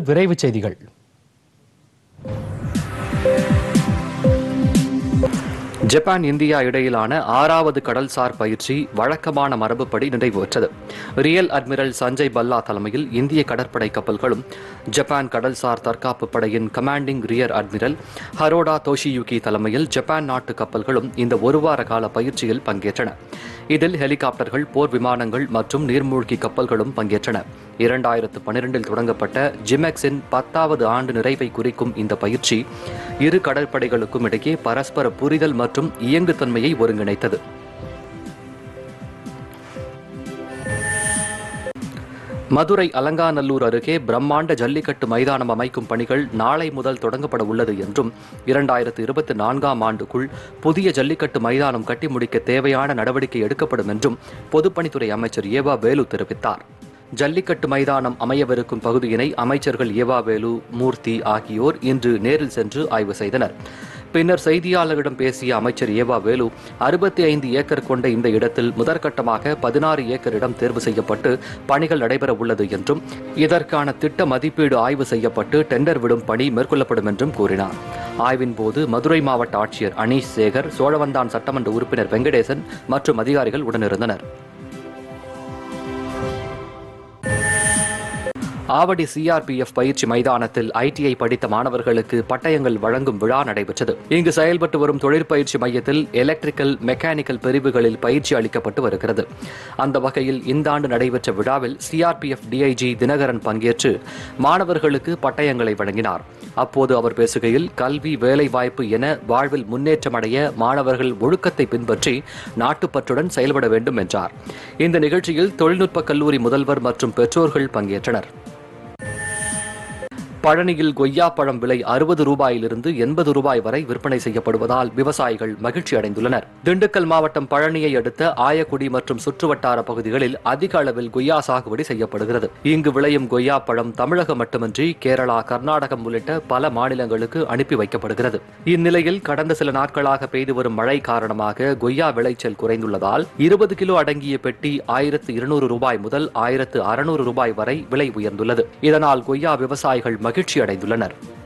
விரைவுச் செய்திகள் Japan India இடையிலான ஆறாவது கடல்சார் பயிற்சி வழக்கமான மரபுப்படி நிறைவேற்றது ரியல் அட்மிரல் சஞ்சய் பல்லா தலைமையில் இந்திய கடற்படை கப்பல்களும் ஜப்பான் கடல்சார் தற்காப்பு படையின் commanding rear admiral Harada Toshiyuki தலைமையில் ஜப்பான் நாட்டு கப்பல்களும் இந்த ஒரு வார கால பயிற்சியில் பங்கேற்றன இதில் ஹெலிகாப்டர்கள் போர் விமானங்கள் மற்றும் நீர்மூழ்கி கப்பல்களும் பங்கேற்றன இரண்டாயிரத்து பன்னிரெண்டில் தொடங்கப்பட்ட ஜிமெக்ஸின் பத்தாவது ஆண்டு நிறைவை குறிக்கும் இந்த பயிற்சி இரு கடற்படைகளுக்கும் இடையே பரஸ்பர புரிதல் மற்றும் இயங்குத்தன்மையை ஒருங்கிணைத்தது மதுரை அலங்காநல்லூர் அருகே பிரம்மாண்ட ஜல்லிக்கட்டு மைதானம் அமைக்கும் பணிகள் நாளை முதல் தொடங்கப்பட உள்ளது என்றும் இரண்டாயிரத்து இருபத்தி நான்காம் ஆண்டுக்குள் புதிய ஜல்லிக்கட்டு மைதானம் கட்டி முடிக்க தேவையான நடவடிக்கை எடுக்கப்படும் என்றும் பொதுப்பணித்துறை அமைச்சர் ஏவா வேலு தெரிவித்தார் ஜல்லிக்கட்டு மைதானம் அமையவிருக்கும் பகுதியினை அமைச்சர்கள் ஏவா வேலு மூர்த்தி ஆகியோர் இன்று நேரில் சென்று ஆய்வு செய்தனர் பின்னர் செய்தியாளர்களிடம் பேசிய அமைச்சர் ஏவா வேலு அறுபத்தி ஐந்து ஏக்கர் கொண்ட இந்த இடத்தில் முதற்கட்டமாக பதினாறு ஏக்கர் இடம் தேர்வு செய்யப்பட்டு பணிகள் நடைபெற உள்ளது என்றும் இதற்கான திட்ட மதிப்பீடு ஆய்வு செய்யப்பட்டு டெண்டர் விடும் பணி மேற்கொள்ளப்படும் என்றும் கூறினார் ஆய்வின் போது மதுரை மாவட்ட ஆட்சியர் அனீஷ் சேகர் சோழவந்தான் சட்டமன்ற உறுப்பினர் வெங்கடேசன் மற்றும் அதிகாரிகள் உடனிருந்தனர் ஆவடி சிஆர்பிஎஃப் பயிற்சி மைதானத்தில் ஐடிஐ படித்த மாணவர்களுக்கு பட்டயங்கள் வழங்கும் விழா நடைபெற்றது இங்கு செயல்பட்டு வரும் தொழிற்பயிற்சி மையத்தில் எலக்ட்ரிக்கல் மெக்கானிக்கல் பிரிவுகளில் பயிற்சி அளிக்கப்பட்டு வருகிறது அந்த வகையில் இந்த ஆண்டு நடைபெற்ற விழாவில் சிஆர்பிஎஃப் டிஐஜி தினகரன் பங்கேற்று மாணவர்களுக்கு பட்டயங்களை வழங்கினார் அப்போது அவர் பேசுகையில் கல்வி வேலைவாய்ப்பு என வாழ்வில் முன்னேற்றமடைய மாணவர்கள் ஒழுக்கத்தை பின்பற்றி நாட்டுப்பற்றுடன் செயல்பட வேண்டும் என்றார் இந்த நிகழ்ச்சியில் தொழில்நுட்ப கல்லூரி முதல்வர் மற்றும் பெற்றோர்கள் பங்கேற்றனர் பழனியில் கொய்யா பழம் விலை அறுபது ரூபாயிலிருந்து எண்பது ரூபாய் வரை விற்பனை செய்யப்படுவதால் விவசாயிகள் மகிழ்ச்சி அடைந்துள்ளனர் திண்டுக்கல் மாவட்டம் பழனியை அடுத்த ஆயக்குடி மற்றும் சுற்றுவட்டார பகுதிகளில் அதிக அளவில் கொய்யா சாகுபடி செய்யப்படுகிறது இங்கு விளையும் கொய்யா பழம் தமிழகம் மட்டுமின்றி கேரளா கர்நாடகம் உள்ளிட்ட பல மாநிலங்களுக்கு அனுப்பி வைக்கப்படுகிறது இந்நிலையில் கடந்த சில நாட்களாக பெய்து வரும் மழை காரணமாக கொய்யா விளைச்சல் குறைந்துள்ளதால் இருபது கிலோ அடங்கிய பெட்டி ஆயிரத்து இருநூறு ரூபாய் முதல் ஆயிரத்து அறுநூறு ரூபாய் வரை விலை உயர்ந்துள்ளது இதனால் கொய்யா விவசாயிகள் மகிழ்ச்சி அடைந்துள்ளனர்